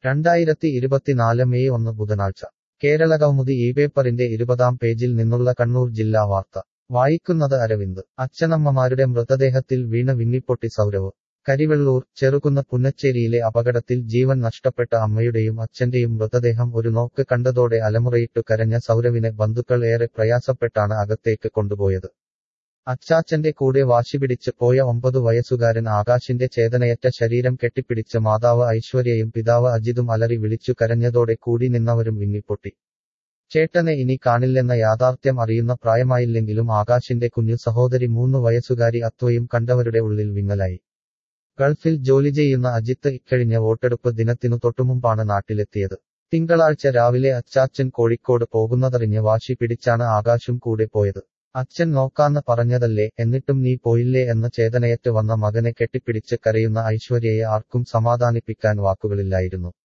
രണ്ടായിരത്തി ഇരുപത്തിനാല് മെയ് ഒന്ന് ബുധനാഴ്ച കേരളകൗമുദി ഈ പേപ്പറിന്റെ ഇരുപതാം പേജിൽ നിന്നുള്ള കണ്ണൂർ ജില്ലാ വാർത്ത വായിക്കുന്നത് അരവിന്ദ് അച്ഛനമ്മമാരുടെ മൃതദേഹത്തിൽ വീണ് വിങ്ങിപ്പൊട്ടി സൗരവ് കരിവെള്ളൂർ ചെറുകുന്ന പുന്നച്ചേരിയിലെ അപകടത്തിൽ ജീവൻ നഷ്ടപ്പെട്ട അമ്മയുടെയും അച്ഛന്റെയും മൃതദേഹം ഒരു നോക്ക് കണ്ടതോടെ അലമുറയിട്ടു കരഞ്ഞ സൗരവിനെ ബന്ധുക്കൾ ഏറെ പ്രയാസപ്പെട്ടാണ് അകത്തേക്ക് കൊണ്ടുപോയത് അച്ചാച്ചന്റെ കൂടെ വാശിപിടിച്ച് പോയ ഒമ്പതു വയസ്സുകാരൻ ആകാശിന്റെ ചേതനയറ്റ ശരീരം കെട്ടിപ്പിടിച്ച് മാതാവ് ഐശ്വര്യയും പിതാവ് അജിതും അലറി വിളിച്ചു കരഞ്ഞതോടെ കൂടി നിന്നവരും വിങ്ങിപ്പൊട്ടി ചേട്ടനെ ഇനി കാണില്ലെന്ന യാഥാർത്ഥ്യം അറിയുന്ന പ്രായമായില്ലെങ്കിലും ആകാശിന്റെ കുഞ്ഞു സഹോദരി മൂന്ന് വയസ്സുകാരി അത്വയും കണ്ടവരുടെ ഉള്ളിൽ വിങ്ങലായി ഗൾഫിൽ ജോലി ചെയ്യുന്ന അജിത്ത് ഇക്കഴിഞ്ഞ വോട്ടെടുപ്പ് ദിനത്തിനു തൊട്ടുമുമ്പാണ് നാട്ടിലെത്തിയത് തിങ്കളാഴ്ച രാവിലെ അച്ചാച്ചൻ കോഴിക്കോട് പോകുന്നതറിഞ്ഞ് വാശി പിടിച്ചാണ് ആകാശും കൂടെ പോയത് അച്ഛൻ നോക്കാന്ന് പറഞ്ഞതല്ലേ എന്നിട്ടും നീ പോയില്ലേ എന്ന ചേതനയറ്റ് വന്ന മകനെ കെട്ടിപ്പിടിച്ച് കരയുന്ന ഐശ്വര്യയെ ആർക്കും സമാധാനിപ്പിക്കാൻ വാക്കുകളില്ലായിരുന്നു